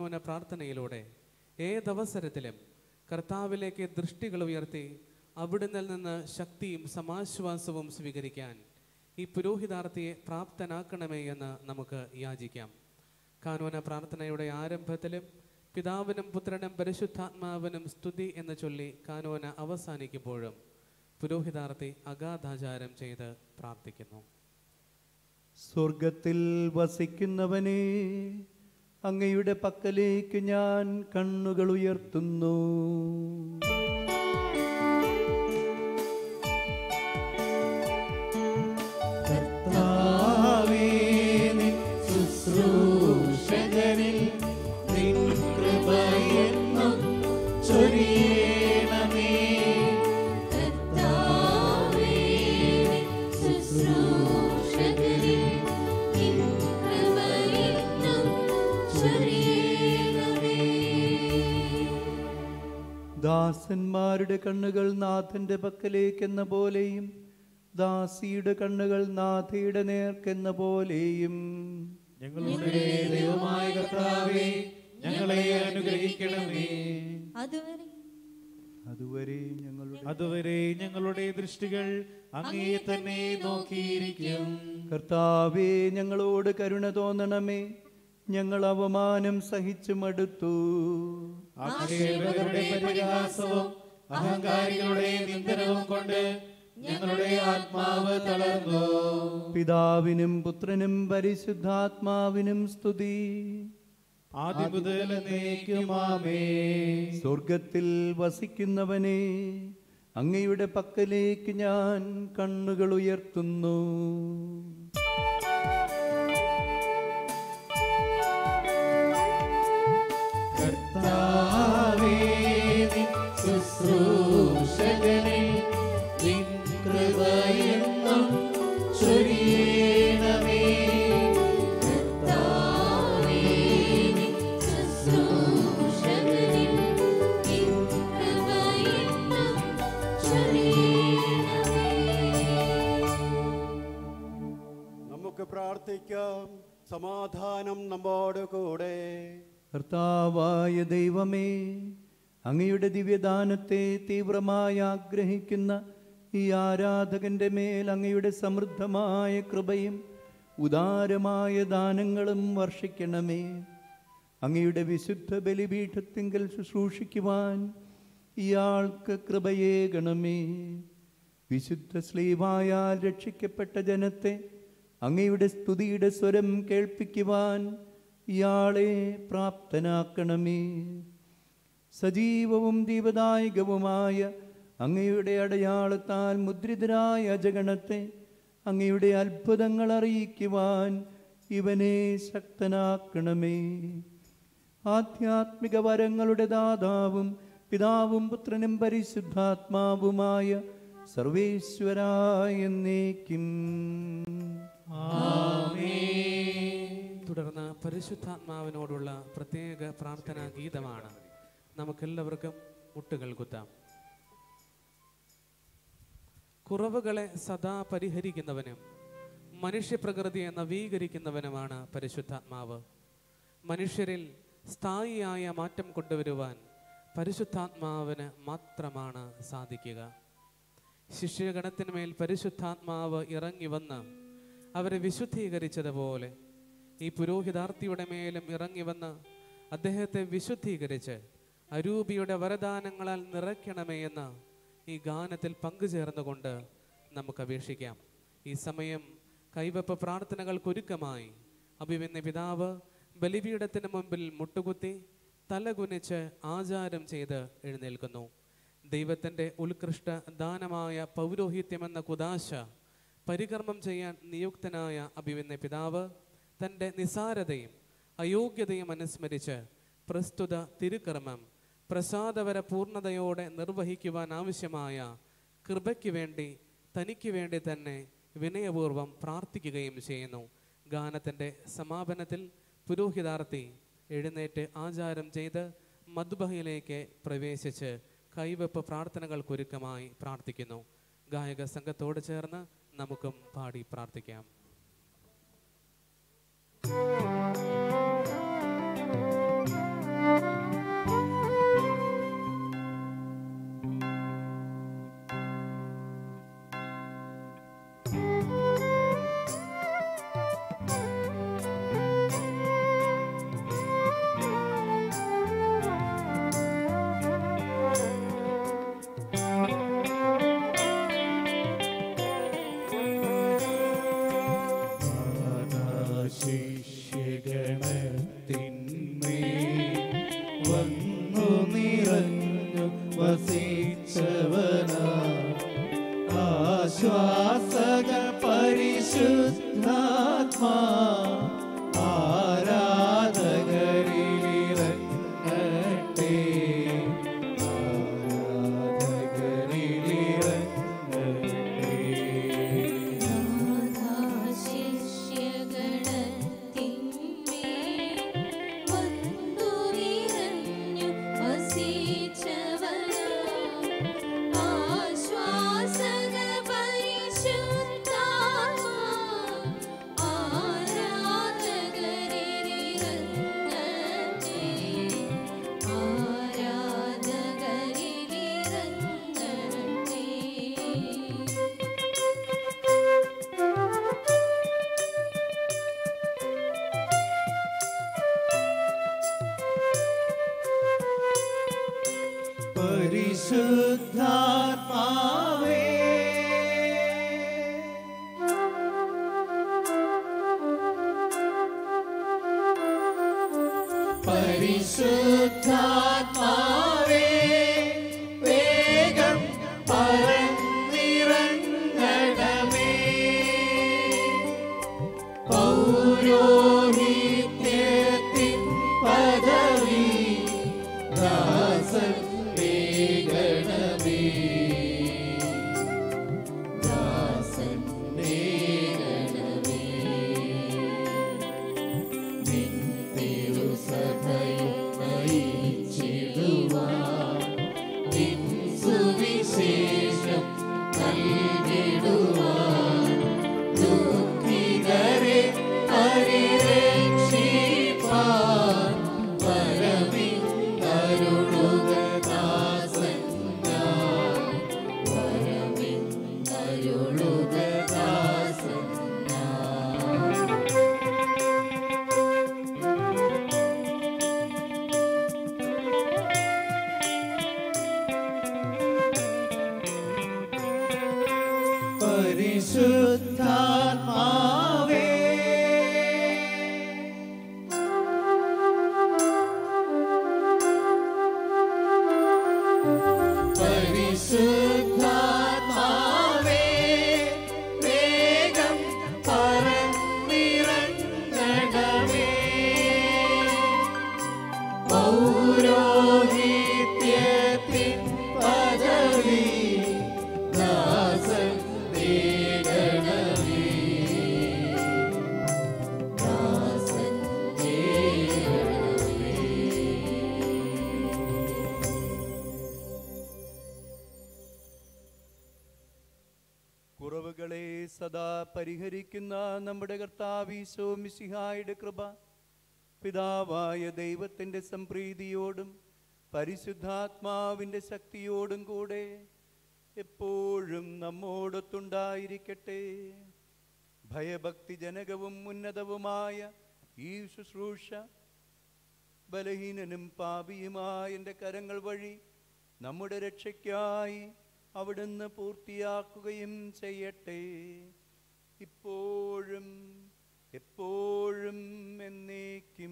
കാനോന പ്രാർത്ഥനയിലൂടെ ഏതവസരത്തിലും കർത്താവിലേക്ക് ദൃഷ്ടികൾ ഉയർത്തി അവിടുന്ന് നിന്ന് ശക്തിയും സമാശ്വാസവും സ്വീകരിക്കാൻ ഈ പുരോഹിതാർത്ഥിയെ പ്രാപ്തനാക്കണമേ എന്ന് നമുക്ക് യാചിക്കാം കാനോന പ്രാർത്ഥനയുടെ ആരംഭത്തിലും പിതാവിനും പുത്രനും പരിശുദ്ധാത്മാവിനും സ്തുതി എന്ന് ചൊല്ലി കാനോന അവസാനിക്കുമ്പോഴും പുരോഹിതാർത്ഥി അഗാധാചാരം ചെയ്ത് പ്രാർത്ഥിക്കുന്നു സ്വർഗത്തിൽ വസിക്കുന്നവനെ അങ്ങയുടെ പക്കലേക്ക് ഞാൻ കണ്ണുകൾ ഉയർത്തുന്നു കർത്താവേ, നിൻ ശുശ്രൂഷകരിൽ നിൻ കൃപയെന്നും ചൊരിയണമേ. കർത്താവേ, ശുശ്രൂഷകരിൽ നിൻ കൃപയെന്നും ചൊരിയണമേ. ദാസന്മാരുടെ കണ്ണുകൾ നാഥന്റെ പക്കലേക്കെന്ന പോലെയും ദാസിയുടെ കണ്ണുകൾ നാഥയുടെ നേർക്കെന്ന പോലെയും ഞങ്ങളുടെ ദൈവമായ കർത്താവേ ഞങ്ങളെ അനുഗ്രഹിക്കണമേ അതുവരെ അതുവരെ ഞങ്ങളുടെ അതുവരെ ഞങ്ങളുടെ ദൃഷ്ടികൾ അങ്ങേ തന്നെ നോക്കിയിരിക്കും കർത്താവേ ഞങ്ങളോട് കരുണ തോന്നണമേ ഞങ്ങൾ അവമാനം സഹിച്ചു മടുത്തു ആക്ഷേപകരുടെ പരിഹാസവും അഹങ്കാരികളുടെ നിന്ദനവും കൊണ്ട് ഞങ്ങളുടെ ആത്മാവ് തളർന്നു പിതാവിനും പുത്രനും പരിശുദ്ധാത്മാവിനും സ്തുതി ആദ്യം മുതൽ എന്നേക്കുമാമേ സ്വർഗത്തിൽ വസിക്കുന്നവനെ അങ്ങയുടെ പക്കലേക്ക് ഞാൻ കണ്ണുകൾ ഉയർത്തുന്നു കർത്താവേ നിൻ ശുശ്രൂഷകനിൽ നിൻ കൃപയെന്നും ചൊരിയണമേ കർത്താവേ, നിൻ ശുശ്രൂഷകരിൽ നിൻ കൃപയെന്നും ചൊരിയണമേ. നമുക്ക് പ്രാർത്ഥിക്കാം സമാധാനം നമ്മോട് കൂടെ കർത്താവായ ദൈവമേ അങ്ങയുടെ ദിവ്യദാനത്തെ തീവ്രമായി ആഗ്രഹിക്കുന്ന ഈ ആരാധകന്റെ മേൽ അങ്ങയുടെ സമൃദ്ധമായ കൃപയും ഉദാരമായ ദാനങ്ങളും വർഷിക്കണമേ അങ്ങയുടെ വിശുദ്ധ ബലിപീഠത്തിങ്കൽ ശുശ്രൂഷിക്കുവാൻ ഇയാൾക്ക് കൃപയേകണമേ വിശുദ്ധ സ്ലീവായാൽ രക്ഷിക്കപ്പെട്ട ജനത്തെ അങ്ങയുടെ സ്തുതിയുടെ സ്വരം കേൾപ്പിക്കുവാൻ ഇയാളെ പ്രാപ്തനാക്കണമേ സജീവവും ദീപദായകവുമായ അങ്ങയുടെ അടയാളത്താൽ മുദ്രിതരായ അജഗണത്തെ അങ്ങയുടെ അത്ഭുതങ്ങൾ അറിയിക്കുവാൻ ഇവനെ ശക്തനാക്കണമേ ആധ്യാത്മിക വരങ്ങളുടെ ദാതാവും പിതാവും പുത്രനും പരിശുദ്ധാത്മാവുമായ സർവേശ്വരായ എന്നേക്കും തുടർന്ന് പരിശുദ്ധാത്മാവിനോടുള്ള പ്രത്യേക പ്രാർത്ഥനാ ഗീതമാണ് നമുക്കെല്ലാവർക്കും മുട്ടുകൾ കുത്താം കുറവുകളെ സദാ പരിഹരിക്കുന്നവനും മനുഷ്യപ്രകൃതിയെ നവീകരിക്കുന്നവനുമാണ് പരിശുദ്ധാത്മാവ് മനുഷ്യരിൽ സ്ഥായിയായ മാറ്റം കൊണ്ടുവരുവാൻ പരിശുദ്ധാത്മാവിന് മാത്രമാണ് സാധിക്കുക ശിഷ്യഗണത്തിന്മേൽ പരിശുദ്ധാത്മാവ് ഇറങ്ങി വന്ന് അവരെ വിശുദ്ധീകരിച്ചതുപോലെ ഈ പുരോഹിതാർത്ഥിയുടെ മേലും ഇറങ്ങി വന്ന് അദ്ദേഹത്തെ വിശുദ്ധീകരിച്ച് അരൂപിയുടെ വരദാനങ്ങളാൽ നിറയ്ക്കണമേ എന്ന് ഈ ഗാനത്തിൽ പങ്കുചേർന്നുകൊണ്ട് നമുക്ക് അപേക്ഷിക്കാം ഈ സമയം കൈവപ്പ് പ്രാർത്ഥനകൾക്കൊരുക്കമായി അഭിമന്യ പിതാവ് ബലിപീഠത്തിന് മുമ്പിൽ മുട്ടുകുത്തി തലകുനിച്ച് ആചാരം ചെയ്ത് എഴുന്നേൽക്കുന്നു ദൈവത്തിൻ്റെ ഉത്കൃഷ്ട ദാനമായ പൗരോഹിത്യമെന്ന കുദാശ പരികർമ്മം ചെയ്യാൻ നിയുക്തനായ അഭിമന്യ പിതാവ് തൻ്റെ നിസാരതയും അയോഗ്യതയും അനുസ്മരിച്ച് പ്രസ്തുത തിരുക്കർമ്മം പ്രസാദവര പൂർണ്ണതയോടെ നിർവഹിക്കുവാൻ ആവശ്യമായ കൃപയ്ക്ക് വേണ്ടി തനിക്ക് വേണ്ടി തന്നെ വിനയപൂർവം പ്രാർത്ഥിക്കുകയും ചെയ്യുന്നു ഗാനത്തിൻ്റെ സമാപനത്തിൽ പുരോഹിതാർത്ഥി എഴുന്നേറ്റ് ആചാരം ചെയ്ത് മധുബഹയിലേക്ക് പ്രവേശിച്ച് കൈവെപ്പ് പ്രാർത്ഥനകൾക്കൊരുക്കമായി പ്രാർത്ഥിക്കുന്നു ഗായക സംഘത്തോട് ചേർന്ന് നമുക്കും പാടി പ്രാർത്ഥിക്കാം ും പരിശുദ്ധാത്മാവേ പരിശുദ്ധാത്മാവേ വേഗം പറന്നിറങ്ങണമേ പൗരോഹിത്യത്തിൻ പദവി ദാസൻ വേഗണമേ ദാസൻ വേഗണമേ നിൻ തിരുസഭയിൽ നയിച്ചിടുവാൻ നിൻ സുവിശേഷം നൽകിടുവാൻ ദുഃഖിതരെ പരിരക്ഷിപ്പാൻ വരവിന്നരുളുക ദാസൻ ഞാൻ വരവിന്നരുളുക ദാസൻ ഞാൻ പരിശുദ്ധാത്മാവേ പരിശുദ്ധാത്മാവേ വേഗം പറന്നിറങ്ങണമേ പൗരോഹിത്യത്തിൻ പദവി ദാസൻ നേടണമേ ദാസൻ നേടണമേ കുറവുകളെ സദാ പരിഹരിക്കുന്ന നമ്മുടെ കർത്താവീശോ മിശിഹായുടെ കൃപ പിതാവായ ദൈവത്തിൻ്റെ സംപ്രീതിയോടും പരിശുദ്ധാത്മാവിൻ്റെ ശക്തിയോടും കൂടെ എപ്പോഴും നമ്മോടൊത്തുണ്ടായിരിക്കട്ടെ ഭയഭക്തിജനകവും ഉന്നതവുമായ ഈ ശുശ്രൂഷ ബലഹീനനും പാപിയുമായ എൻ്റെ കരങ്ങൾ വഴി നമ്മുടെ രക്ഷയ്ക്കായി അവിടുന്ന് പൂർത്തിയാക്കുകയും ചെയ്യട്ടെ ഇപ്പോഴും എപ്പോഴും എന്നേക്കും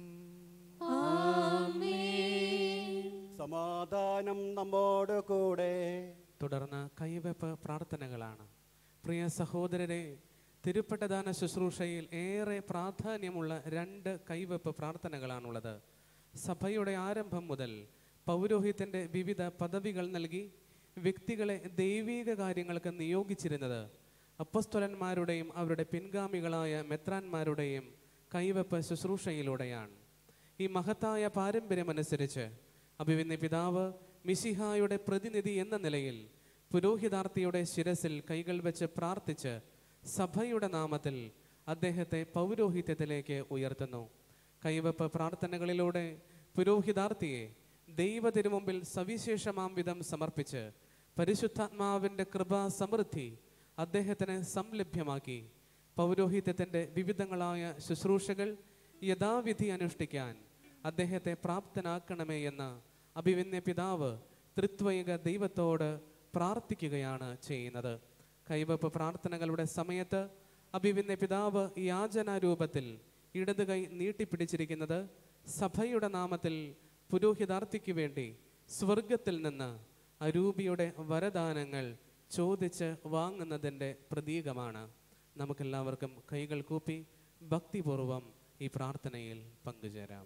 സമാധാനം നമ്മോട് കൂടെ തുടർന്ന് കൈവെപ്പ് പ്രാർത്ഥനകളാണ് പ്രിയ സഹോദരരെ തിരുപ്പട്ടദാന ശുശ്രൂഷയിൽ ഏറെ പ്രാധാന്യമുള്ള രണ്ട് കൈവെപ്പ് പ്രാർത്ഥനകളാണുള്ളത് സഭയുടെ ആരംഭം മുതൽ പൗരോഹിത്യൻ്റെ വിവിധ പദവികൾ നൽകി വ്യക്തികളെ ദൈവീക കാര്യങ്ങൾക്ക് നിയോഗിച്ചിരുന്നത് അപ്പസ്തോലന്മാരുടെയും അവരുടെ പിൻഗാമികളായ മെത്രാന്മാരുടെയും കൈവെപ്പ് ശുശ്രൂഷയിലൂടെയാണ് ഈ മഹത്തായ പാരമ്പര്യമനുസരിച്ച് അഭിവിന്യ പിതാവ് മിശിഹായുടെ പ്രതിനിധി എന്ന നിലയിൽ പുരോഹിതാർത്ഥിയുടെ ശിരസിൽ കൈകൾ വെച്ച് പ്രാർത്ഥിച്ച് സഭയുടെ നാമത്തിൽ അദ്ദേഹത്തെ പൗരോഹിത്യത്തിലേക്ക് ഉയർത്തുന്നു കൈവപ്പ് പ്രാർത്ഥനകളിലൂടെ പുരോഹിതാർത്ഥിയെ ദൈവ തിരുമുമ്പിൽ സവിശേഷമാം വിധം സമർപ്പിച്ച് പരിശുദ്ധാത്മാവിൻ്റെ കൃപാ സമൃദ്ധി അദ്ദേഹത്തിന് സംലഭ്യമാക്കി പൗരോഹിത്യത്തിൻ്റെ വിവിധങ്ങളായ ശുശ്രൂഷകൾ യഥാവിധി അനുഷ്ഠിക്കാൻ അദ്ദേഹത്തെ പ്രാപ്തനാക്കണമേ എന്ന് അഭിവന്യ പിതാവ് ത്രിത്വൈക ദൈവത്തോട് പ്രാർത്ഥിക്കുകയാണ് ചെയ്യുന്നത് കൈവപ്പ് പ്രാർത്ഥനകളുടെ സമയത്ത് അഭിവന്യ പിതാവ് യാചന രൂപത്തിൽ ഇടത് കൈ നീട്ടിപ്പിടിച്ചിരിക്കുന്നത് സഭയുടെ നാമത്തിൽ പുരോഹിതാർത്ഥിക്ക് വേണ്ടി സ്വർഗത്തിൽ നിന്ന് അരൂപിയുടെ വരദാനങ്ങൾ ചോദിച്ച് വാങ്ങുന്നതിൻ്റെ പ്രതീകമാണ് നമുക്കെല്ലാവർക്കും കൈകൾ കൂപ്പി ഭക്തിപൂർവം ഈ പ്രാർത്ഥനയിൽ പങ്കുചേരാം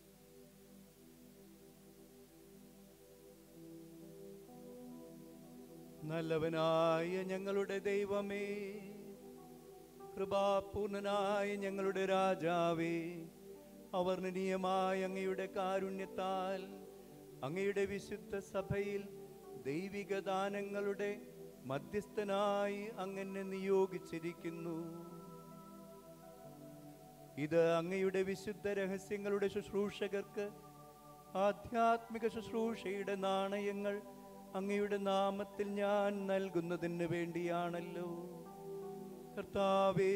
നല്ലവനായ ഞങ്ങളുടെ ദൈവമേ കൃപാപൂർണനായ ഞങ്ങളുടെ രാജാവേ അവർണ്ണനീയമായ അങ്ങയുടെ കാരുണ്യത്താൽ അങ്ങയുടെ വിശുദ്ധ സഭയിൽ ദൈവിക ദാനങ്ങളുടെ മധ്യസ്ഥനായി അങ്ങനെ നിയോഗിച്ചിരിക്കുന്നു ഇത് അങ്ങയുടെ വിശുദ്ധ രഹസ്യങ്ങളുടെ ശുശ്രൂഷകർക്ക് ആധ്യാത്മിക ശുശ്രൂഷയുടെ നാണയങ്ങൾ അങ്ങയുടെ നാമത്തിൽ ഞാൻ നൽകുന്നതിന് വേണ്ടിയാണല്ലോ കർത്താവേ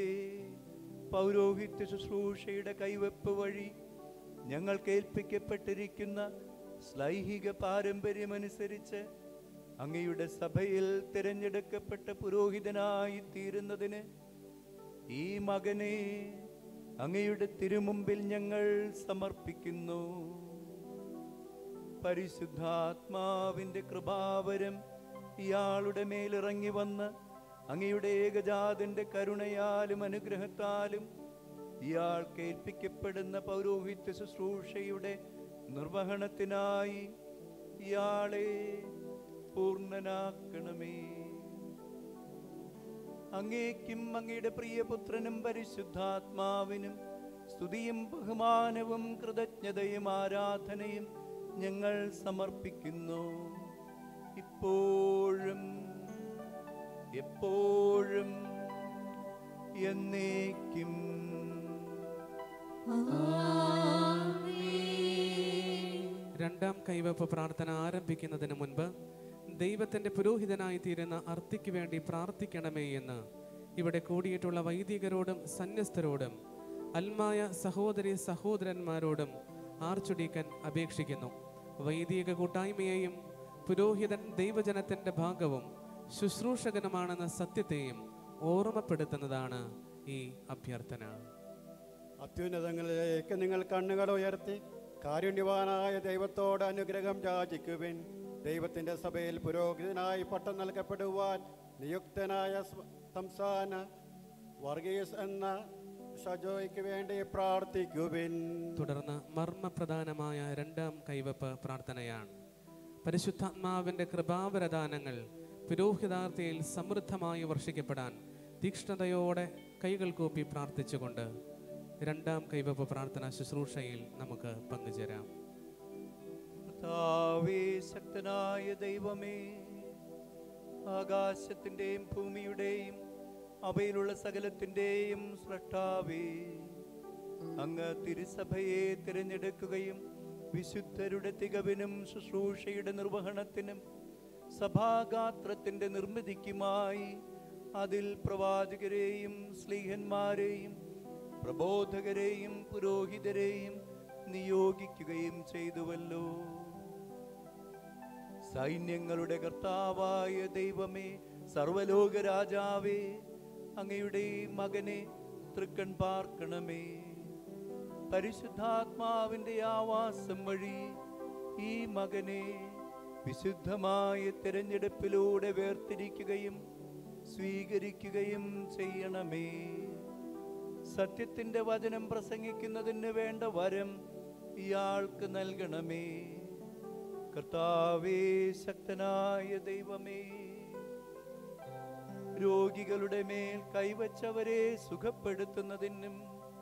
പൗരോഹിത്യ ശുശ്രൂഷയുടെ കൈവെപ്പ് വഴി ഞങ്ങൾക്ക് ഏൽപ്പിക്കപ്പെട്ടിരിക്കുന്ന ശ്ലൈഹിക പാരമ്പര്യമനുസരിച്ച് അങ്ങയുടെ സഭയിൽ തിരഞ്ഞെടുക്കപ്പെട്ട പുരോഹിതനായി തീരുന്നതിന് ഈ മകനെ അങ്ങയുടെ തിരുമുമ്പിൽ ഞങ്ങൾ സമർപ്പിക്കുന്നു പരിശുദ്ധാത്മാവിന്റെ കൃപാവരം ഇയാളുടെ മേലിറങ്ങി വന്ന് അങ്ങയുടെ ഏകജാതന്റെ കരുണയാലും അനുഗ്രഹത്താലും ഇയാൾ കേൾപ്പിക്കപ്പെടുന്ന പൗരോഹിത്യ ശുശ്രൂഷയുടെ നിർവഹണത്തിനായി ഇയാളെ പൂർണ്ണനാക്കണമേ അങ്ങേക്കും അങ്ങയുടെ പ്രിയപുത്രനും പരിശുദ്ധാത്മാവിനും സ്തുതിയും ബഹുമാനവും കൃതജ്ഞതയും ആരാധനയും ഞങ്ങൾ സമർപ്പിക്കുന്നു ഇപ്പോഴും എപ്പോഴും എന്നേക്കും രണ്ടാം കൈവപ്പ് പ്രാർത്ഥന ആരംഭിക്കുന്നതിന് മുൻപ് ദൈവത്തിന്റെ പുരോഹിതനായി തീരുന്ന അർത്തിക്ക് വേണ്ടി പ്രാർത്ഥിക്കണമേ എന്ന് ഇവിടെ കൂടിയിട്ടുള്ള വൈദികരോടും സന്യസ്തരോടും അൽമായ സഹോദരി സഹോദരന്മാരോടും ആർച്ചുഡീക്കൻ അപേക്ഷിക്കുന്നു വൈദിക കൂട്ടായ്മയെയും പുരോഹിതൻ ദൈവജനത്തിന്റെ ഭാഗവും ശുശ്രൂഷകനുമാണെന്ന സത്യത്തെയും ഓർമ്മപ്പെടുത്തുന്നതാണ് ഈ അഭ്യർത്ഥന അത്യുന്നതങ്ങളിലേക്ക് നിങ്ങൾ കണ്ണുകൾ ഉയർത്തി കാരുണ്യവാനായ ദൈവത്തോട് അനുഗ്രഹം യാചിക്കുവിൻ ദൈവത്തിന്റെ സഭയിൽ പുരോഹിതനായി പട്ടം നൽകപ്പെടുവാൻ നിയുക്തനായ സ് സംസ്ഥാന വർഗീസ് എന്ന ഷജോയ്ക്ക് വേണ്ടി പ്രാർത്ഥിക്കുവിൻ തുടർന്ന് മർമ്മപ്രധാനമായ രണ്ടാം കൈവപ്പ് പ്രാർത്ഥനയാണ് പരിശുദ്ധാത്മാവിന്റെ കൃപാവരദാനങ്ങൾ പുരോഹിതാർത്ഥിയിൽ സമൃദ്ധമായി വർഷിക്കപ്പെടാൻ തീക്ഷ്ണതയോടെ കൈകൾ കൂപ്പി പ്രാർത്ഥിച്ചുകൊണ്ട് രണ്ടാം കൈവപ്പ് പ്രാർത്ഥന ശുശ്രൂഷയിൽ നമുക്ക് പങ്കുചേരാം കർത്താവേ ശക്തനായ ദൈവമേ ആകാശത്തിൻ്റെയും ഭൂമിയുടെയും അവയിലുള്ള സകലത്തിൻ്റെയും സൃഷ്ടാവേ അങ്ങ് തിരുസഭയെ തിരഞ്ഞെടുക്കുകയും വിശുദ്ധരുടെ തികവിനും ശുശ്രൂഷയുടെ നിർവഹണത്തിനും സഭാഗാത്രത്തിൻ്റെ നിർമ്മിതിക്കുമായി അതിൽ പ്രവാചകരെയും സ്ലീഹന്മാരെയും പ്രബോധകരെയും പുരോഹിതരെയും നിയോഗിക്കുകയും ചെയ്തുവല്ലോ സൈന്യങ്ങളുടെ കർത്താവായ ദൈവമേ സർവലോക രാജാവേ അങ്ങയുടെ ഈ മകനെ തൃക്കൺ പാർക്കണമേ പരിശുദ്ധാത്മാവിന്റെ ആവാസം വഴി ഈ മകനെ വിശുദ്ധമായ തിരഞ്ഞെടുപ്പിലൂടെ വേർതിരിക്കുകയും സ്വീകരിക്കുകയും ചെയ്യണമേ സത്യത്തിന്റെ വചനം പ്രസംഗിക്കുന്നതിന് വേണ്ട വരം ഇയാൾക്ക് നൽകണമേ കർത്താവേ ശക്തനായ ദൈവമേ രോഗികളുടെ മേൽ കൈവച്ചവരെ സുഖപ്പെടുത്തുന്നതിനും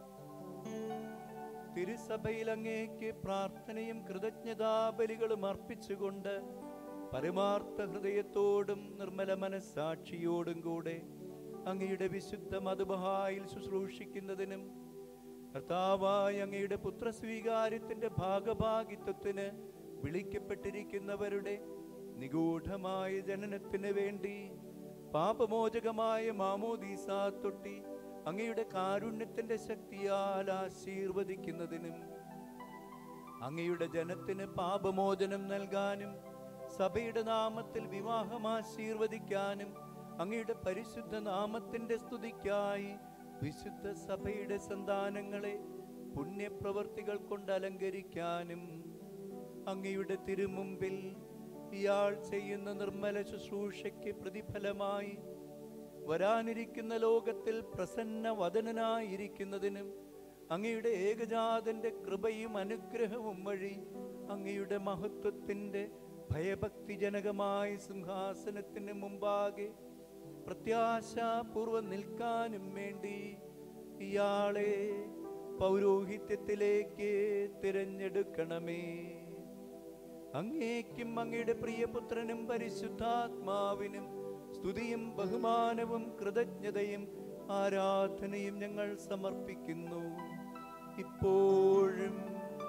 തിരുസഭയിൽ അങ്ങേക്ക് പ്രാർത്ഥനയും കൃതജ്ഞതാബലികളും അർപ്പിച്ചുകൊണ്ട് പരമാർത്ഥ ഹൃദയത്തോടും നിർമ്മല മനസ്സാക്ഷിയോടും കൂടെ അങ്ങയുടെ വിശുദ്ധ മധുബഹായിൽ ശുശ്രൂഷിക്കുന്നതിനും കർത്താവായ അങ്ങയുടെ പുത്രസ്വീകാര്യത്തിന്റെ ഭാഗഭാഗിത്വത്തിന് വിളിക്കപ്പെട്ടിരിക്കുന്നവരുടെ നിഗൂഢമായ ജനനത്തിന് വേണ്ടി പാപമോചകമായ മാമോദീസ തൊട്ടി അങ്ങയുടെ കാരുണ്യത്തിന്റെ ശക്തിയാൽ ആശീർവദിക്കുന്നതിനും അങ്ങയുടെ ജനത്തിന് പാപമോചനം നൽകാനും സഭയുടെ നാമത്തിൽ വിവാഹം ആശീർവദിക്കാനും അങ്ങയുടെ പരിശുദ്ധ നാമത്തിന്റെ സ്തുതിക്കായി വിശുദ്ധ സഭയുടെ സന്താനങ്ങളെ പുണ്യപ്രവർത്തികൾ കൊണ്ട് അലങ്കരിക്കാനും അങ്ങയുടെ തിരുമുമ്പിൽ ഇയാൾ ചെയ്യുന്ന നിർമ്മല ശുശ്രൂഷയ്ക്ക് പ്രതിഫലമായി വരാനിരിക്കുന്ന ലോകത്തിൽ പ്രസന്ന വദനനായിരിക്കുന്നതിനും അങ്ങയുടെ ഏകജാതന്റെ കൃപയും അനുഗ്രഹവും വഴി അങ്ങയുടെ മഹത്വത്തിന്റെ ഭയഭക്തിജനകമായ സിംഹാസനത്തിന് മുമ്പാകെ പ്രത്യാശാപൂർവം നിൽക്കാനും വേണ്ടി ഇയാളെ പൗരോഹിത്യത്തിലേക്ക് തിരഞ്ഞെടുക്കണമേ അങ്ങേക്കും അങ്ങയുടെ പ്രിയപുത്രനും പരിശുദ്ധാത്മാവിനും സ്തുതിയും ബഹുമാനവും കൃതജ്ഞതയും ആരാധനയും ഞങ്ങൾ സമർപ്പിക്കുന്നു ഇപ്പോഴും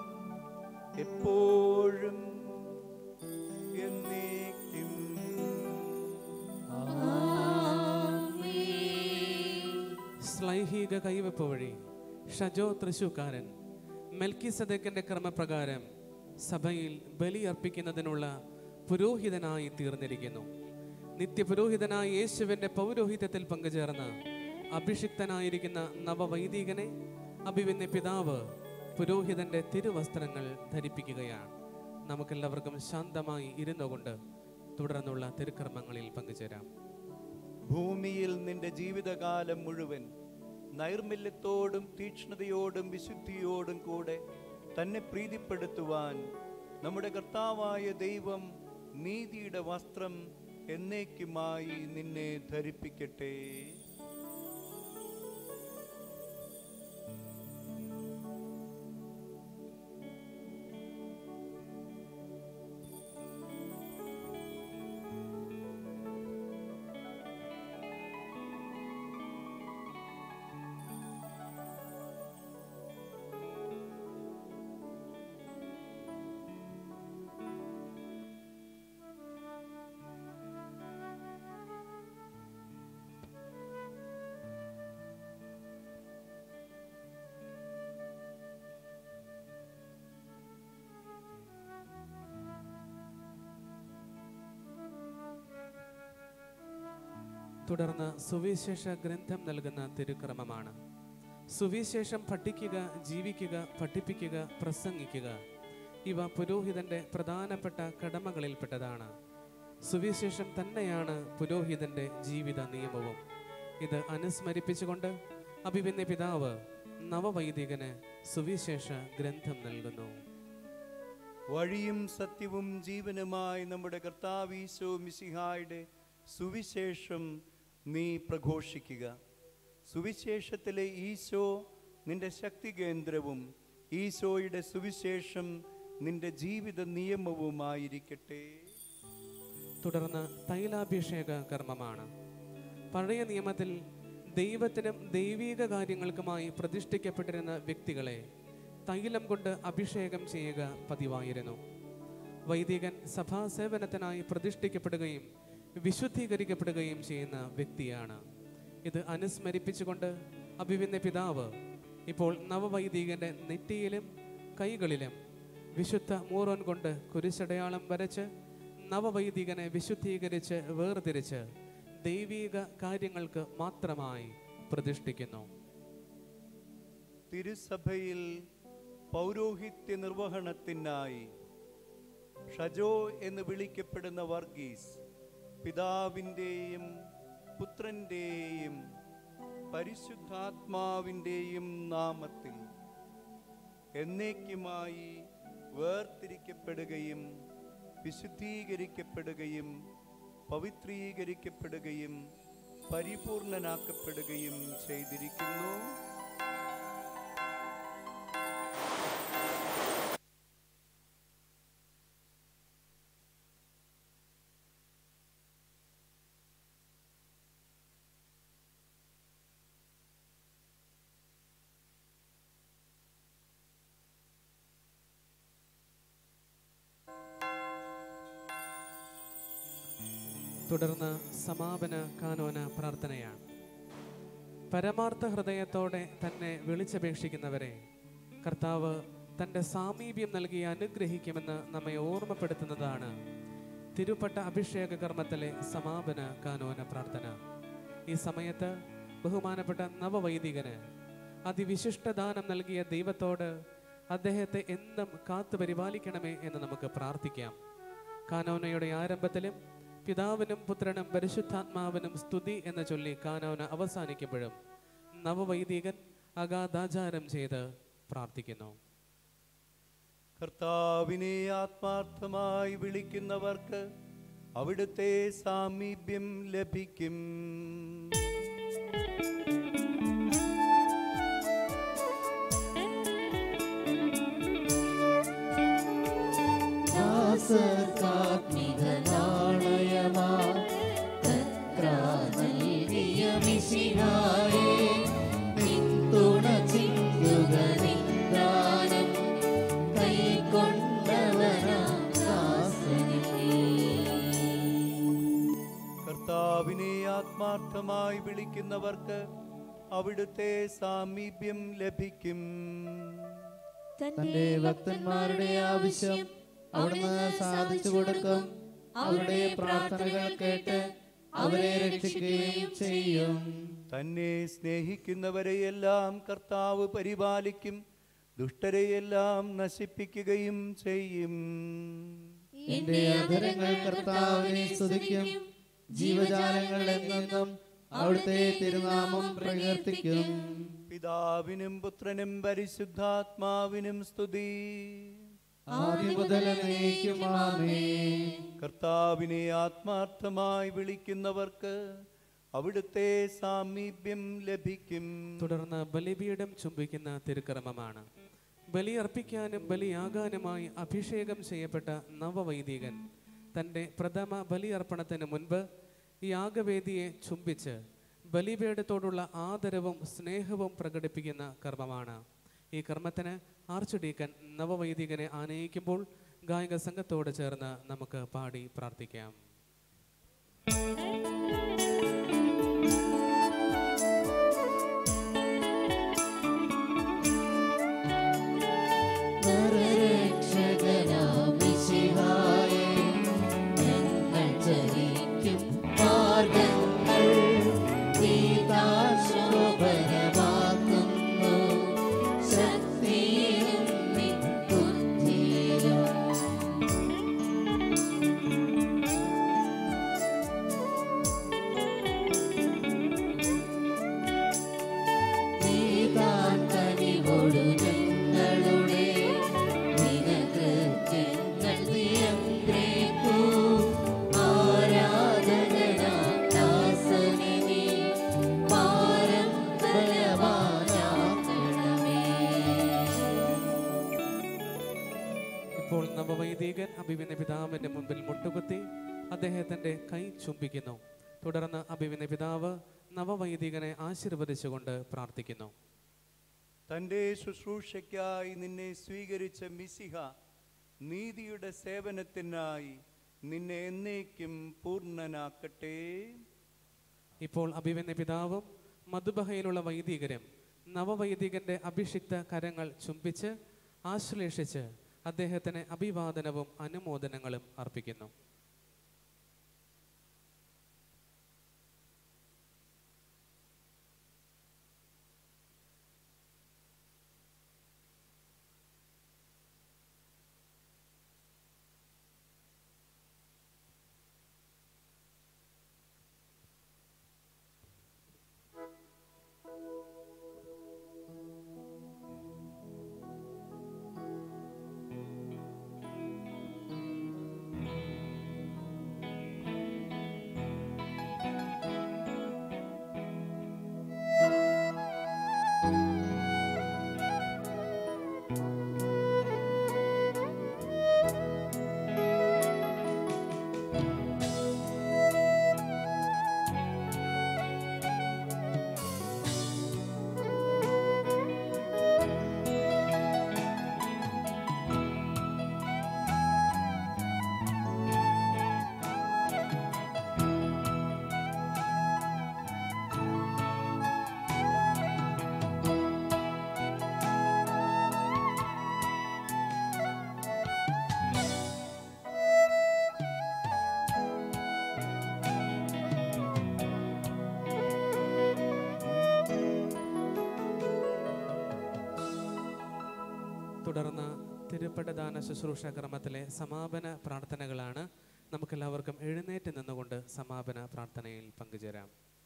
എപ്പോഴും എന്നേക്കും ശ്ലൈഹിക കൈവെപ്പ് വഴി ഷജോ തൃശൂക്കാരൻ മെൽക്കി സദേക്കിന്റെ ക്രമപ്രകാരം സഭയിൽ ബലിയർപ്പിക്കുന്നതിനുള്ള പുരോഹിതനായി തീർന്നിരിക്കുന്നു നിത്യപുരോഹിതനായ യേശുവിന്റെ പൗരോഹിത്യത്തിൽ പങ്കുചേർന്ന് അഭിഷിക്തനായിരിക്കുന്ന നവവൈദികനെ അഭിവിന്യ പിതാവ് പുരോഹിതന്റെ തിരുവസ്ത്രങ്ങൾ ധരിപ്പിക്കുകയാണ് നമുക്കെല്ലാവർക്കും ശാന്തമായി ഇരുന്നുകൊണ്ട് തുടർന്നുള്ള തിരുക്കർമ്മങ്ങളിൽ പങ്കുചേരാം ഭൂമിയിൽ നിന്റെ ജീവിതകാലം മുഴുവൻ നൈർമല്യത്തോടും തീക്ഷ്ണതയോടും വിശുദ്ധിയോടും കൂടെ തന്നെ പ്രീതിപ്പെടുത്തുവാൻ നമ്മുടെ കർത്താവായ ദൈവം നീതിയുടെ വസ്ത്രം എന്നേക്കുമായി നിന്നെ ധരിപ്പിക്കട്ടെ തുടർന്ന് സുവിശേഷ ഗ്രന്ഥം നൽകുന്ന തിരുക്രമമാണ് സുവിശേഷം പഠിക്കുക ജീവിക്കുക പഠിപ്പിക്കുക പ്രസംഗിക്കുക ഇവ പുരോഹിതന്റെ പ്രധാനപ്പെട്ട കടമകളിൽപ്പെട്ടതാണ് സുവിശേഷം തന്നെയാണ് പുരോഹിതന്റെ ജീവിത നിയമവും ഇത് അനുസ്മരിപ്പിച്ചുകൊണ്ട് അഭിപിന്യ പിതാവ് നവവൈദികന് സുവിശേഷ ഗ്രന്ഥം നൽകുന്നു വഴിയും സത്യവും ജീവനുമായി നമ്മുടെ കർത്താവീശോ മിശിഹായുടെ സുവിശേഷം നീ പ്രഘോഷിക്കുക സുവിശേഷത്തിലെ ഈശോ നിന്റെ ശക്തി കേന്ദ്രവും ഈശോയുടെ സുവിശേഷം നിന്റെ ജീവിത നിയമവുമായിരിക്കട്ടെ തുടർന്ന് തൈലാഭിഷേക കർമ്മമാണ് പഴയ നിയമത്തിൽ ദൈവത്തിനും ദൈവീക കാര്യങ്ങൾക്കുമായി പ്രതിഷ്ഠിക്കപ്പെട്ടിരുന്ന വ്യക്തികളെ തൈലം കൊണ്ട് അഭിഷേകം ചെയ്യുക പതിവായിരുന്നു വൈദികൻ സഭാസേവനത്തിനായി പ്രതിഷ്ഠിക്കപ്പെടുകയും വിശുദ്ധീകരിക്കപ്പെടുകയും ചെയ്യുന്ന വ്യക്തിയാണ് ഇത് അനുസ്മരിപ്പിച്ചുകൊണ്ട് അഭിവിന്യ പിതാവ് ഇപ്പോൾ നവവൈദികന്റെ നെറ്റിയിലും കൈകളിലും വിശുദ്ധ മൂറോൻ കൊണ്ട് കുരിശടയാളം വരച്ച് നവവൈദികനെ വിശുദ്ധീകരിച്ച് വേർതിരിച്ച് ദൈവീക കാര്യങ്ങൾക്ക് മാത്രമായി പ്രതിഷ്ഠിക്കുന്നു തിരുസഭയിൽ പൗരോഹിത്യ നിർവഹണത്തിനായി ഷജോ എന്ന് വിളിക്കപ്പെടുന്ന വർഗീസ് പിതാവിൻ്റെയും പുത്രൻ്റെയും പരിശുദ്ധാത്മാവിൻ്റെയും നാമത്തിൽ എന്നേക്കുമായി വേർതിരിക്കപ്പെടുകയും വിശുദ്ധീകരിക്കപ്പെടുകയും പവിത്രീകരിക്കപ്പെടുകയും പരിപൂർണനാക്കപ്പെടുകയും ചെയ്തിരിക്കുന്നു തുടർന്ന് സമാപന കാനോന പ്രാർത്ഥനയാണ് പരമാർത്ഥ ഹൃദയത്തോടെ തന്നെ വിളിച്ചപേക്ഷിക്കുന്നവരെ കർത്താവ് തൻ്റെ സാമീപ്യം നൽകി അനുഗ്രഹിക്കുമെന്ന് നമ്മെ ഓർമ്മപ്പെടുത്തുന്നതാണ് തിരുപ്പട്ട അഭിഷേക കർമ്മത്തിലെ സമാപന കാനോന പ്രാർത്ഥന ഈ സമയത്ത് ബഹുമാനപ്പെട്ട നവവൈദികന് അതിവിശിഷ്ട ദാനം നൽകിയ ദൈവത്തോട് അദ്ദേഹത്തെ എന്നും കാത്തു പരിപാലിക്കണമേ എന്ന് നമുക്ക് പ്രാർത്ഥിക്കാം കാനോനയുടെ ആരംഭത്തിലും പിതാവിനും പുത്രനും പരിശുദ്ധാത്മാവിനും സ്തുതി എന്ന് ചൊല്ലി കാനോന അവസാനിക്കുമ്പോഴും നവവൈദികൻ അഗാധാചാരം ചെയ്ത് പ്രാർത്ഥിക്കുന്നു കർത്താവിനെ ആത്മാർത്ഥമായി വിളിക്കുന്നവർക്ക് അവിടുത്തെ സാമീപ്യം ലഭിക്കും ദാസർക്കാത്മിക നാണയമാ തത്രാ നൽകിയ മിശിഹായേ പിന്തുണ ചിന്തുക നിന്ദാനം കൈക്കൊണ്ടവനാ ദാസനിലേ കർത്താവിനെ ആത്മാർത്ഥമായി വിളിക്കുന്നവർക്ക് അവിടുത്തെ സാമീപ്യം ലഭിക്കും തന്റെ ഭക്തന്മാരുടെ ആവശ്യം അവിടുന്ന് സാധിച്ചു കൊടുക്കും അവരുടെ പ്രാർത്ഥനകൾ കേട്ട് അവരെ രക്ഷിക്കുകയും ചെയ്യും തന്നെ സ്നേഹിക്കുന്നവരെയെല്ലാം കർത്താവ് പരിപാലിക്കും ദുഷ്ടരെയെല്ലാം നശിപ്പിക്കുകയും ചെയ്യും എന്റെ അധരങ്ങൾ കർത്താവിനെ സ്തുതിക്കും ജീവജാലങ്ങൾ എന്നെന്നും അവിടുത്തെ തിരുനാമം പ്രകീർത്തിക്കും പിതാവിനും പുത്രനും പരിശുദ്ധാത്മാവിനും സ്തുതി ആദ്യം മുതൽ എന്നേക്കും ആമേൻ കർത്താവിനെ ആത്മാർത്ഥമായി വിളിക്കുന്നവർക്ക് അവിടുത്തെ സാമീപ്യം ലഭിക്കും തുടർന്ന് ബലിപീഠം ചുംബിക്കുന്ന തിരുക്കർമ്മമാണ് ബലിയർപ്പിക്കാനും ബലിയാകാനുമായി അഭിഷേകം ചെയ്യപ്പെട്ട നവവൈദികൻ തൻ്റെ പ്രഥമ ബലിയർപ്പണത്തിന് മുൻപ് യാഗവേദിയെ ചുംബിച്ച് ബലിപീഠത്തോടുള്ള ആദരവും സ്നേഹവും പ്രകടിപ്പിക്കുന്ന കർമ്മമാണ് ഈ കർമ്മത്തിന് ആർച്ച് ഡീക്കൻ നവവൈദികനെ ആനയിക്കുമ്പോൾ ഗായക സംഘത്തോട് ചേർന്ന് നമുക്ക് പാടി പ്രാർത്ഥിക്കാം നരരക്ഷകനാം മിശിഹായേ, ഞങ്ങൾ ചരിക്കും മാർഗ്ഗങ്ങൾ നീ താൻ ശോഭനമാക്കുന്നു. ശക്തിയിലും നിൻ ബുദ്ധിയിലും നീ താൻ കനിവോടു ഞങ്ങളുടെ ദിനകൃത്യങ്ങൾ നിയന്ത്രിക്കൂ. ആരാധകനാം ദാസനെ നീ പാരം ബലവാനാക്കണമേ. ഇപ്പോൾ നവവൈദികൻ അഭിവിന പിതാവിന്റെ മുമ്പിൽ മുട്ടുകുത്തി അദ്ദേഹത്തിന്റെ കൈ ചുംബിക്കുന്നു തുടർന്ന് അഭിവിന പിതാവ് നവവൈദികനെ ആശീർവദിച്ചുകൊണ്ട് പ്രാർത്ഥിക്കുന്നു തൻ്റെ ശുശ്രൂഷയ്ക്കായി നിന്നെ സ്വീകരിച്ച മിസിഹ നീതിയുടെ സേവനത്തിനായി നിന്നെ എന്നേക്കും പൂർണ്ണനാക്കട്ടെ ഇപ്പോൾ അഭിവന്യ പിതാവും മധുബഹയിലുള്ള വൈദികരും നവവൈദികന്റെ അഭിഷിക്ത കരങ്ങൾ ചുംബിച്ച് ആശ്ലേഷിച്ച് അദ്ദേഹത്തിന് അഭിവാദനവും അനുമോദനങ്ങളും അർപ്പിക്കുന്നു തുടർന്ന് തിരുപ്പടദാന ശുശ്രൂഷ ക്രമത്തിലെ സമാപന പ്രാർത്ഥനകളാണ് നമുക്കെല്ലാവർക്കും എഴുന്നേറ്റ് നിന്നുകൊണ്ട് സമാപന പ്രാർത്ഥനയിൽ പങ്കുചേരാം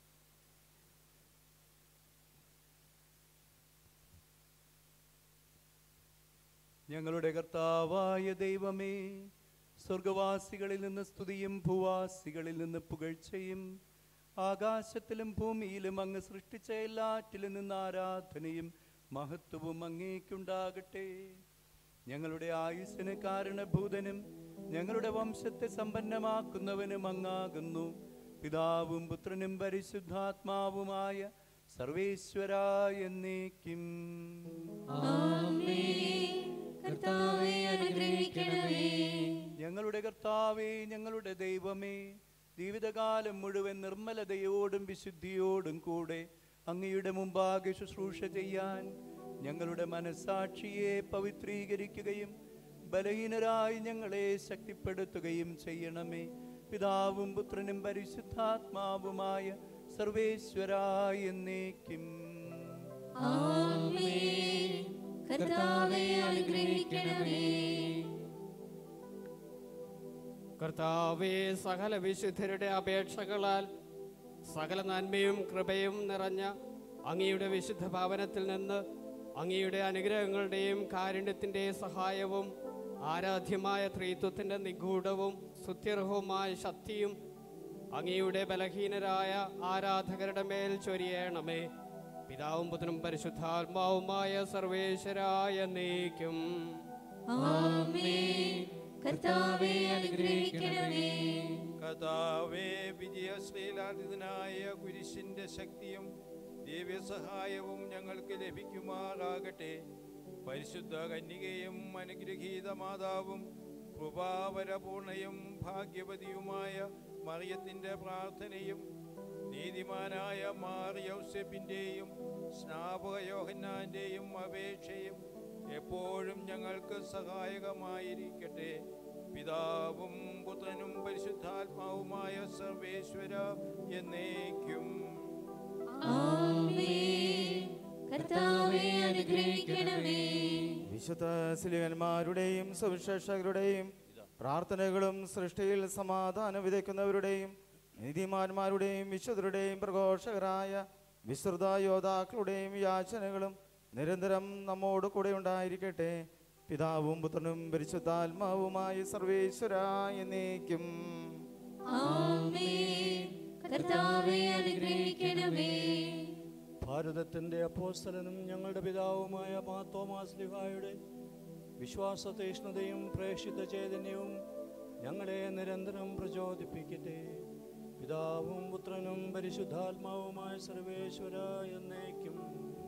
ഞങ്ങളുടെ കർത്താവായ ദൈവമേ സ്വർഗവാസികളിൽ നിന്ന് സ്തുതിയും ഭൂവാസികളിൽ നിന്ന് പുകഴ്ചയും ആകാശത്തിലും ഭൂമിയിലും അങ്ങ് സൃഷ്ടിച്ച എല്ലാറ്റിലും നിന്ന് ആരാധനയും മഹത്വവും അങ്ങേക്കുണ്ടാകട്ടെ ഞങ്ങളുടെ ആയുസ്സിന് കാരണഭൂതനും ഞങ്ങളുടെ വംശത്തെ സമ്പന്നമാക്കുന്നവനും അങ്ങാകുന്നു പിതാവും പുത്രനും പരിശുദ്ധാത്മാവുമായ സർവേശ്വരായ എന്നേക്കും കർത്താവെ അനുഗ്രഹിക്കണമേ ഞങ്ങളുടെ കർത്താവേ ഞങ്ങളുടെ ദൈവമേ ജീവിതകാലം മുഴുവൻ നിർമ്മലതയോടും വിശുദ്ധിയോടും കൂടെ അങ്ങയുടെ മുമ്പാകെ ശുശ്രൂഷ ചെയ്യാൻ ഞങ്ങളുടെ മനസാക്ഷിയെ പവിത്രീകരിക്കുകയും ബലഹീനരായി ഞങ്ങളെ ശക്തിപ്പെടുത്തുകയും ചെയ്യണമേ പിതാവും പുത്രനും പരിശുദ്ധാത്മാവുമായ സർവേശ്വരായ എന്നേക്കും ആമേൻ കർത്താവെ അനുഗ്രഹിക്കണമേ കർത്താവേ സകല വിശുദ്ധരുടെ അപേക്ഷകളാൽ സകല നന്മയും കൃപയും നിറഞ്ഞ അങ്ങയുടെ വിശുദ്ധ ഭവനത്തിൽ നിന്ന് അങ്ങയുടെ അനുഗ്രഹങ്ങളുടെയും കാരുണ്യത്തിൻ്റെ സഹായവും ആരാധ്യമായ ത്രിത്വത്തിൻ്റെ നിഗൂഢവും സുത്യർഹവുമായ ശക്തിയും അങ്ങയുടെ ബലഹീനരായ ആരാധകരുടെ മേൽ ചൊരിയണമേ പിതാവും പുത്രനും പരിശുദ്ധാത്മാവുമായ സർവേശ്വരായ നീക്കും ആമേൻ കർത്താവെ അനുഗ്രഹിക്കണമേ കർത്താവേ വിജയശ്രീലാദിതനായ കുരിശിന്റെ ശക്തിയും ദിവ്യസഹായവും ഞങ്ങൾക്ക് ലഭിക്കുമാറാകട്ടെ പരിശുദ്ധ കന്യകയും അനുഗ്രഹീത മാതാവും കൃപാവരപൂർണയും ഭാഗ്യവതിയുമായ മറിയത്തിന്റെ പ്രാർത്ഥനയും നീതിമാനായ മാറിയൗസെപ്പിന്റെയും സ്നാപക യോഹന്നാന്റെയും അപേക്ഷയും എപ്പോഴും ഞങ്ങൾക്ക് സഹായകമായിരിക്കട്ടെ പിതാവും പുത്രനും പരിശുദ്ധാത്മാവുമായ സർവേശ്വര എന്നേക്കും ആമേൻ കർത്താവെ അനുഗ്രഹിക്കണമേ വിശുദ്ധ സിലിയന്മാരുടെയും സുവിശേഷകരുടെയും പ്രാർത്ഥനകളും സൃഷ്ടിയിൽ സമാധാനം വിതയ്ക്കുന്നവരുടെയും നീതിമാന്മാരുടെയും വിശുദ്ധരുടെയും പ്രഘോഷകരായ വിശ്രുത യോദ്ധാക്കളുടെയും യാചനകളും നിരന്തരം നമ്മോട് കൂടെ ഉണ്ടായിരിക്കട്ടെ പിതാവും പുത്രനും പരിശുദ്ധാത്മാവുമായി സർവേശ്വരായ നീക്കും ആമേൻ കർത്താവെ അനുഗ്രഹിക്കണമേ ഭാരതത്തിൻ്റെ അപ്പോസ്തലനും ഞങ്ങളുടെ പിതാവുമായ മാത്തോമാസ്ലിഹായുടെ വിശ്വാസ തീഷ്ണതയും പ്രേക്ഷിത ചൈതന്യവും ഞങ്ങളെ നിരന്തരം പ്രചോദിപ്പിക്കട്ടെ പിതാവും പുത്രനും പരിശുദ്ധാത്മാവുമായ സർവേശ്വര എന്നേക്കും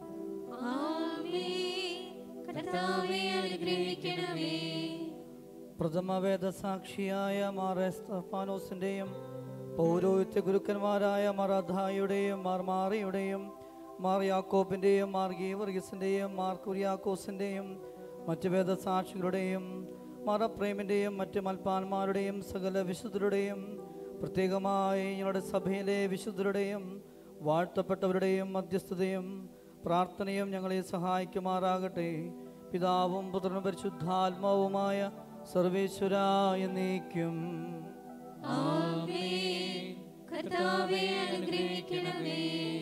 ആമേൻ കർത്താവെ അനുഗ്രഹിക്കണമേ പ്രഥമ വേദസാക്ഷിയായ മാർ എസ്തഫാനോസിൻ്റെയും പൗരോഹിത്യ ഗുരുക്കന്മാരായ മറധായുടെയും മാർ മാറിയുടെയും മാർ യാക്കോബിൻ്റെയും മാർ ഗീവർഗീസിൻ്റെയും മാർ കുര്യാക്കോസിൻ്റെയും മറ്റ് വേദസാക്ഷികളുടെയും മറപ്രേമിൻ്റെയും മറ്റ് മൽപ്പാന്മാരുടെയും സകല വിശുദ്ധരുടെയും പ്രത്യേകമായി ഞങ്ങളുടെ സഭയിലെ വിശുദ്ധരുടെയും വാഴ്ത്തപ്പെട്ടവരുടെയും മധ്യസ്ഥതയും പ്രാർത്ഥനയും ഞങ്ങളെ സഹായിക്കുമാറാകട്ടെ പിതാവും പുത്രനും പരിശുദ്ധാത്മാവുമായ സർവേശ്വര എന്നേക്കും ആമേൻ കർത്താവെ അനുഗ്രഹിക്കണമേ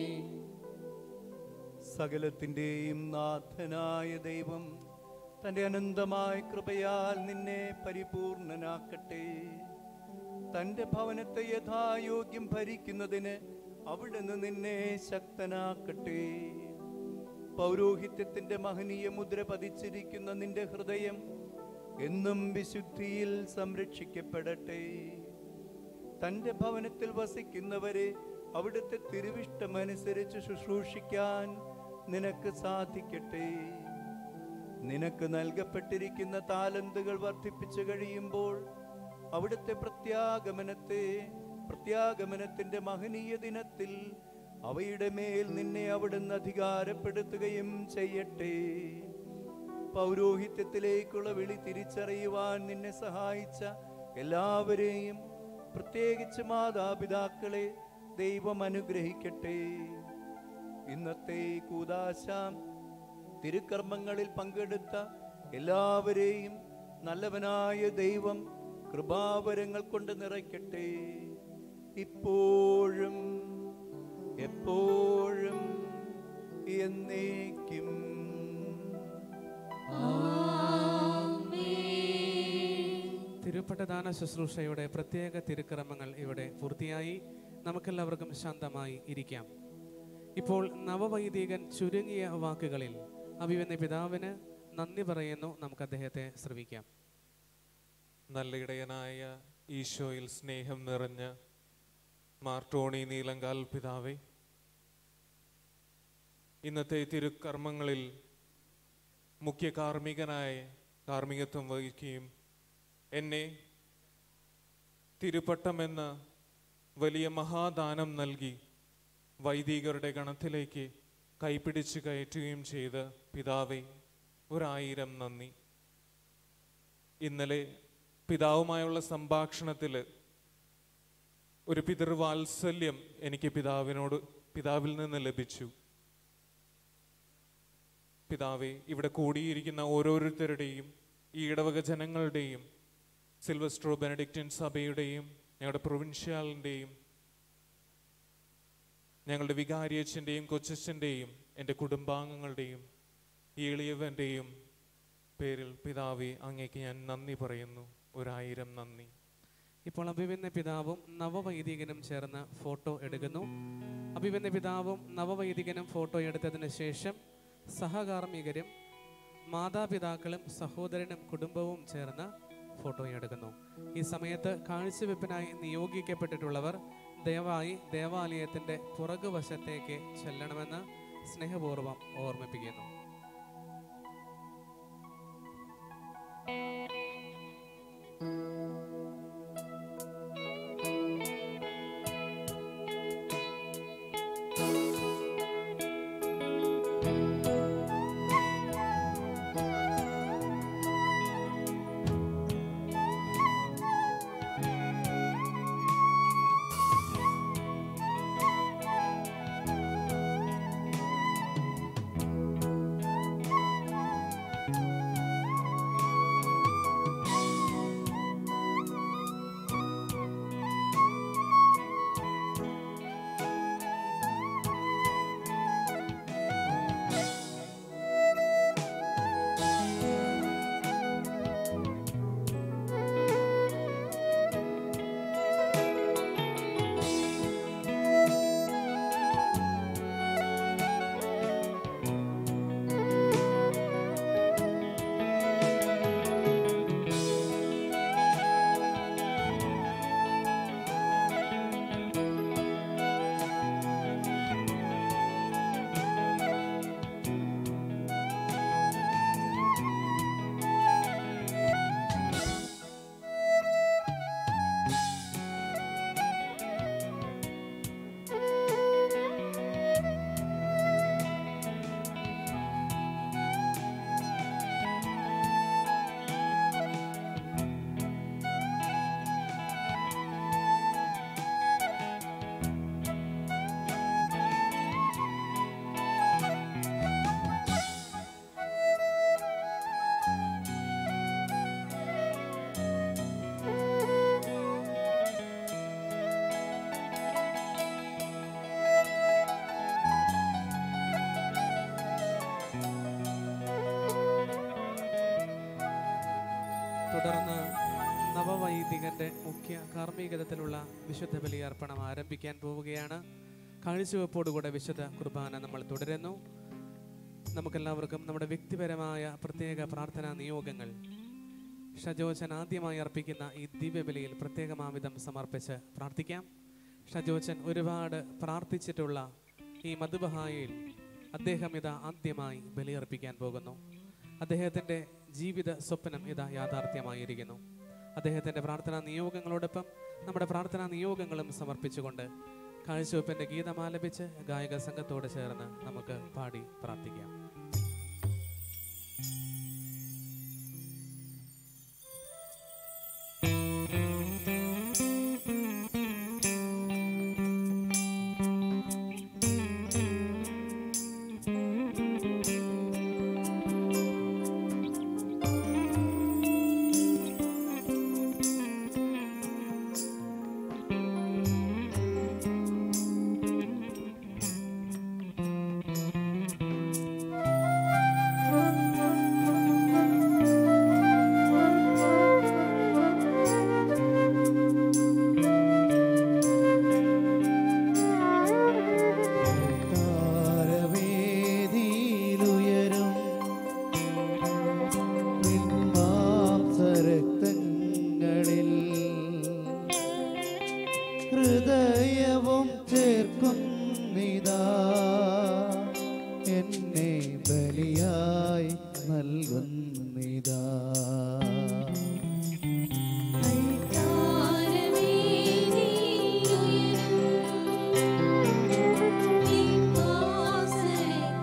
സകലത്തിൻ്റെയും നാഥനായ ദൈവം തൻ്റെ അനന്തമായ കൃപയാൽ നിന്നെ പരിപൂർണനാക്കട്ടെ തൻ്റെ ഭവനത്തെ യഥായോഗ്യം ഭരിക്കുന്നതിന് അവിടുന്ന് നിന്നെ ശക്തനാക്കട്ടെ പൗരോഹിത്യത്തിൻ്റെ മഹനീയ മുദ്ര പതിച്ചിരിക്കുന്ന നിന്റെ ഹൃദയം എന്നും വിശുദ്ധിയിൽ സംരക്ഷിക്കപ്പെടട്ടെ തൻ്റെ ഭവനത്തിൽ വസിക്കുന്നവരെ അവിടുത്തെ തിരുവിഷ്ടമനുസരിച്ച് ശുശ്രൂഷിക്കാൻ നിനക്ക് സാധിക്കട്ടെ നിനക്ക് നൽകപ്പെട്ടിരിക്കുന്ന താലന്തുകൾ വർദ്ധിപ്പിച്ചു കഴിയുമ്പോൾ അവിടുത്തെ പ്രത്യാഗമനത്തെ പ്രത്യാഗമനത്തിന്റെ മഹനീയ ദിനത്തിൽ അവയുടെ മേൽ നിന്നെ അവിടുന്ന് അധികാരപ്പെടുത്തുകയും ചെയ്യട്ടെ പൗരോഹിത്യത്തിലേക്കുള്ള വിളി തിരിച്ചറിയുവാൻ നിന്നെ സഹായിച്ച എല്ലാവരെയും പ്രത്യേകിച്ച് മാതാപിതാക്കളെ ദൈവം അനുഗ്രഹിക്കട്ടെ ഇന്നത്തെ കൂതാശ തിരുക്കർമ്മങ്ങളിൽ പങ്കെടുത്ത എല്ലാവരെയും നല്ലവനായ ദൈവം കൃപാവരങ്ങൾ കൊണ്ട് നിറയ്ക്കട്ടെ ഇപ്പോഴും എപ്പോഴും എന്നേക്കും തിരുപ്പട്ടദാന ശുശ്രൂഷയുടെ പ്രത്യേക തിരുക്രമങ്ങൾ ഇവിടെ പൂർത്തിയായി നമുക്കെല്ലാവർക്കും ശാന്തമായി ഇരിക്കാം ഇപ്പോൾ നവവൈദികൻ ചുരുങ്ങിയ വാക്കുകളിൽ അഭിവന്യ പിതാവിന് നന്ദി പറയുന്നു നമുക്ക് അദ്ദേഹത്തെ ശ്രവിക്കാം നല്ല ഇടയനായ ഈശോയിൽ സ്നേഹം നിറഞ്ഞ മാർട്ടോണി നീലങ്കാൽ പിതാവേ ഇന്നത്തെ തിരുക്കർമ്മങ്ങളിൽ മുഖ്യ കാർമ്മികനായ കാർമ്മികത്വം വഹിക്കുകയും എന്നെ തിരുപ്പട്ടമെന്ന വലിയ മഹാദാനം നൽകി വൈദികരുടെ ഗണത്തിലേക്ക് കൈപിടിച്ച് കയറ്റുകയും ചെയ്ത് പിതാവേ ഒരായിരം നന്ദി ഇന്നലെ പിതാവുമായുള്ള സംഭാഷണത്തിൽ ഒരു പിതൃവാത്സല്യം എനിക്ക് പിതാവിനോട് പിതാവിൽ നിന്ന് ലഭിച്ചു പിതാവെ ഇവിടെ കൂടിയിരിക്കുന്ന ഓരോരുത്തരുടെയും ഈ ഇടവക ജനങ്ങളുടെയും സിൽവസ്ട്രോ ബെനഡിക്റ്റിൻ സഭയുടെയും ഞങ്ങളുടെ പ്രൊവിൻഷ്യാലിൻ്റെയും ഞങ്ങളുടെ വികാരിയച്ഛൻ്റെയും കൊച്ചച്ഛൻ്റെയും എൻ്റെ കുടുംബാംഗങ്ങളുടെയും ഈ എളിയവൻ്റെയും പേരിൽ പിതാവെ അങ്ങേക്ക് ഞാൻ നന്ദി പറയുന്നു ഒരായിരം നന്ദി ഇപ്പോൾ അഭിവന്യ പിതാവും നവവൈദികനും ചേർന്ന് ഫോട്ടോ എടുക്കുന്നു അഭിവന്യ പിതാവും നവവൈദികനും ഫോട്ടോ എടുത്തതിന് ശേഷം സഹകാർമ്മികരും മാതാപിതാക്കളും സഹോദരനും കുടുംബവും ചേർന്ന് ഫോട്ടോ എടുക്കുന്നു ഈ സമയത്ത് കാഴ്ചവെപ്പിനായി നിയോഗിക്കപ്പെട്ടിട്ടുള്ളവർ ദയവായി ദേവാലയത്തിന്റെ പുറകുവശത്തേക്ക് ചെല്ലണമെന്ന് സ്നേഹപൂർവ്വം ഓർമ്മിപ്പിക്കുന്നു തുടർന്ന് നവവൈദികന്റെ മുഖ്യ കാർമ്മികതത്തിലുള്ള വിശുദ്ധ ബലിയർപ്പണം ആരംഭിക്കാൻ പോവുകയാണ് കാഴ്ചവെപ്പോടുകൂടെ വിശുദ്ധ കുർബാന നമ്മൾ തുടരുന്നു നമുക്കെല്ലാവർക്കും നമ്മുടെ വ്യക്തിപരമായ പ്രത്യേക പ്രാർത്ഥനാ നിയോഗങ്ങൾ ഷജോച്ചൻ ആദ്യമായി അർപ്പിക്കുന്ന ഈ ദിവ്യബലിയിൽ പ്രത്യേകമാവിധം സമർപ്പിച്ച് പ്രാർത്ഥിക്കാം ഷജോച്ചൻ ഒരുപാട് പ്രാർത്ഥിച്ചിട്ടുള്ള ഈ മധുബഹായിൽ അദ്ദേഹം ഇതാ ആദ്യമായി ബലിയർപ്പിക്കാൻ പോകുന്നു അദ്ദേഹത്തിൻ്റെ ജീവിത സ്വപ്നം ഇതാ യാഥാർത്ഥ്യമായിരിക്കുന്നു അദ്ദേഹത്തിൻ്റെ പ്രാർത്ഥനാ നിയോഗങ്ങളോടൊപ്പം നമ്മുടെ പ്രാർത്ഥനാ നിയോഗങ്ങളും സമർപ്പിച്ചുകൊണ്ട് കാഴ്ചവെപ്പിൻ്റെ ഗീതം ആലപിച്ച് ഗായക സംഘത്തോട് ചേർന്ന് നമുക്ക് പാടി പ്രാർത്ഥിക്കാം താരവേദിയിലുയരും മാംസരക്തങ്ങളിൽ ഹൃദയവും ചേർക്കുന്നിതാ എന്നെ ബലിയായി നൽകുന്നിതാ താരവേദിയിലുയരും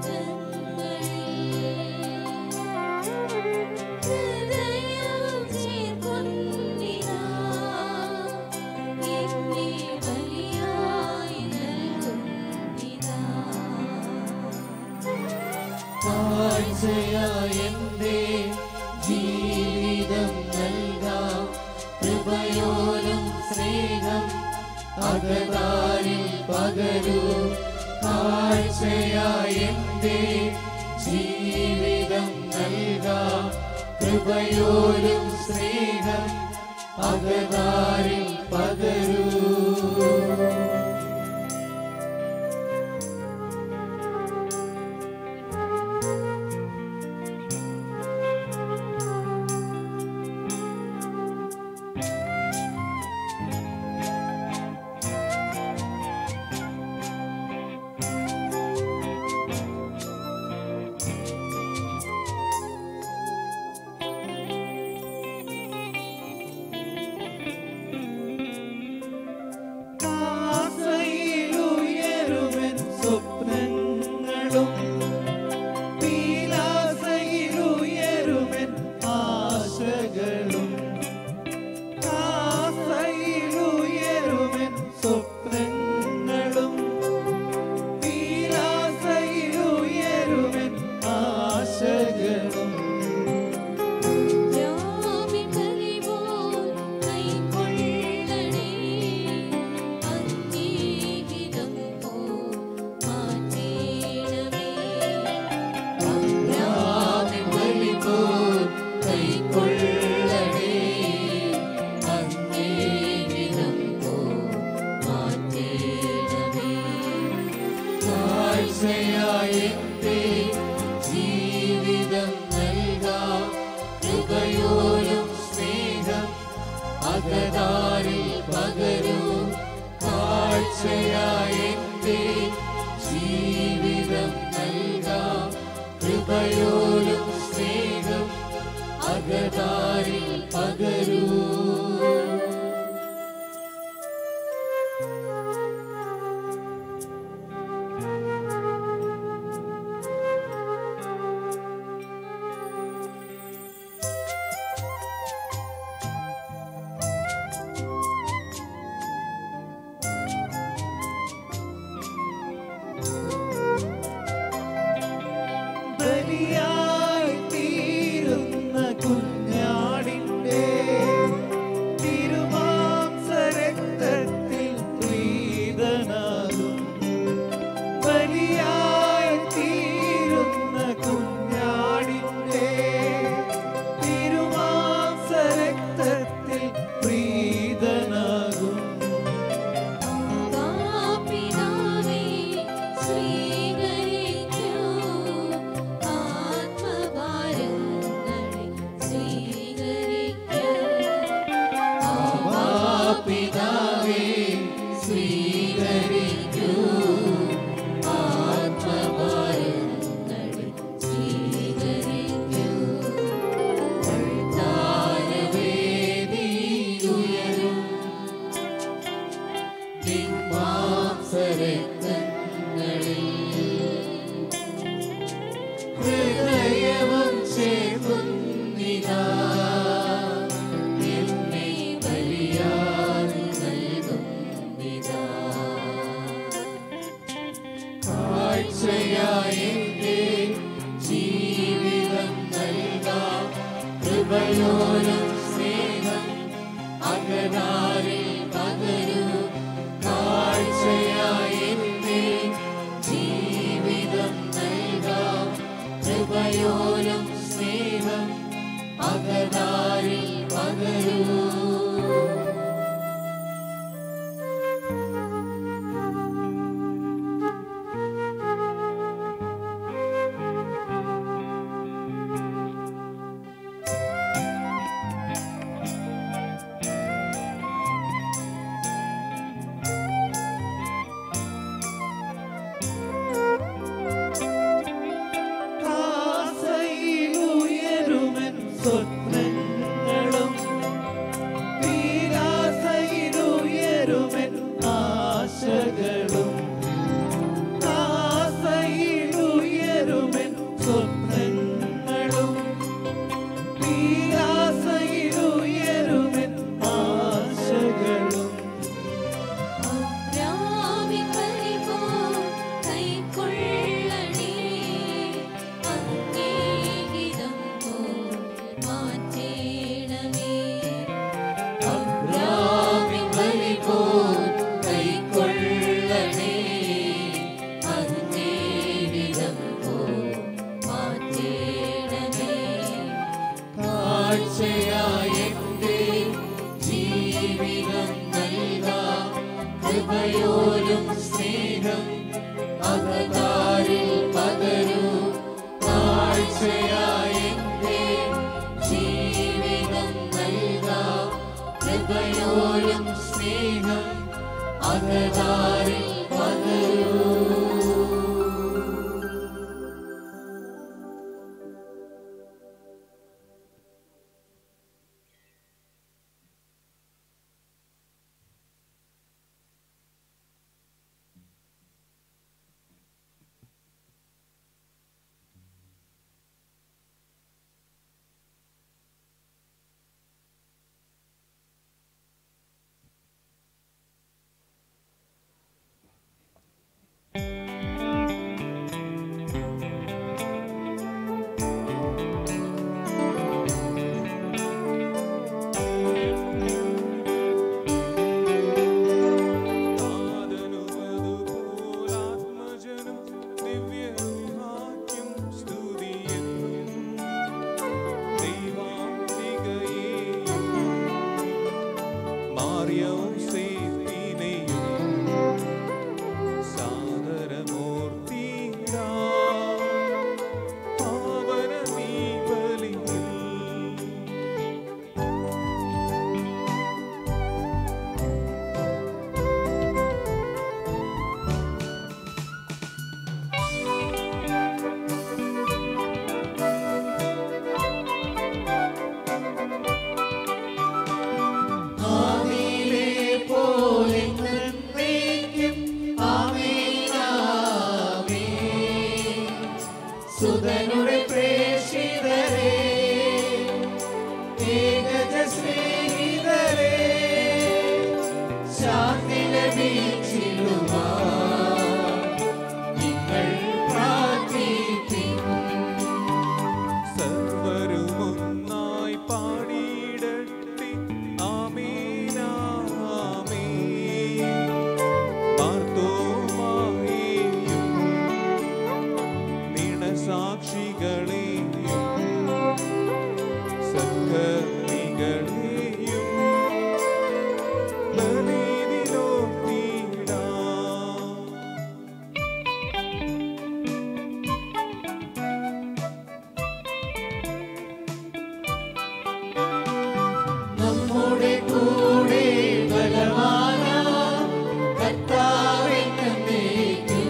അകതാരിൽ പകരൂ കാഴ്ചയായി എന്റെ ജീവിതം നൽകാം കൃപയോലും സ്നേഹം അകതാരിൽ പകരൂ ആസയിലുയരുമെൻ സ്വപ്നങ്ങളും പീലാസയിലുയരുമെൻ ആശകളും ആസയിലുയരുമെൻ സ്വപ്നങ്ങളും പീലാസയിലുയരുമെൻ ആശകളും ജീവിതം നൽകാം കൃപയോലും സ്നേഹം അകതാരിൽ പകരൂ കാഴ്ചയായി എന്റെ ജീവിതം നൽകാം കൃപയോലും സ്നേഹം അകതാരിൽ പകരൂ ബലിയായി തീരുന്ന കുഞ്ഞാടിൻ്റെ കൃപയോലും സ്നേഹം അകതാരിൽ പകരൂ ആത്മജനം ദിവ്യഹാക്യം സ്തുതിയെന്നും ദൈവാംബികയെയും മാറിയവും സേത്തിനെയും സാദരമൂർത്തിരാ പാവന നീ ബലിയിൽ ആദിയിലെ പോലെ എന്നേക്കും ആമേൻ, ആമേൻ. സുതനുടെ പ്രേഷിതരെ ഏകജ സ്നേഹിതരെ ശാന്തി ലഭിച്ചിടുവാ നിങ്ങൾ പ്രാർത്ഥിപ്പിൻ സർവരുമൊന്നായി പാടിയിടട്ടെ ആമേനാമേ മാർത്തോമായേയും നിണസാക്ഷികളെയും സത്കർമ്മികളെയും ബലിയിലോർത്തിടാം നമ്മുടെ കൂടെ ബലവാന കർത്താവെന്നേക്കും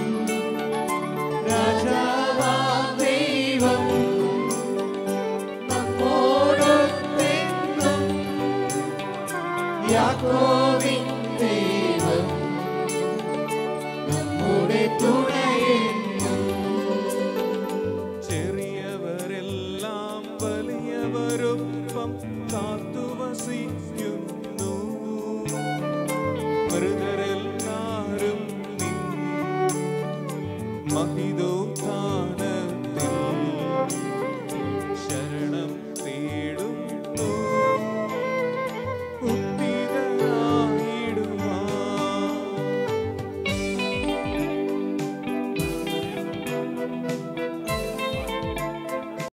രാജാവാം ദൈവം നമ്മോടൊത്തെന്നും യാക്കോബിൻ ദൈവം നമ്മുടെ തുണയെന്നും ചെറിയവരെല്ലാം വലിയവരൊപ്പം കാത്തുവസിക്കുന്നു മൃഗരെല്ലാരും നിൻ മഹിതോ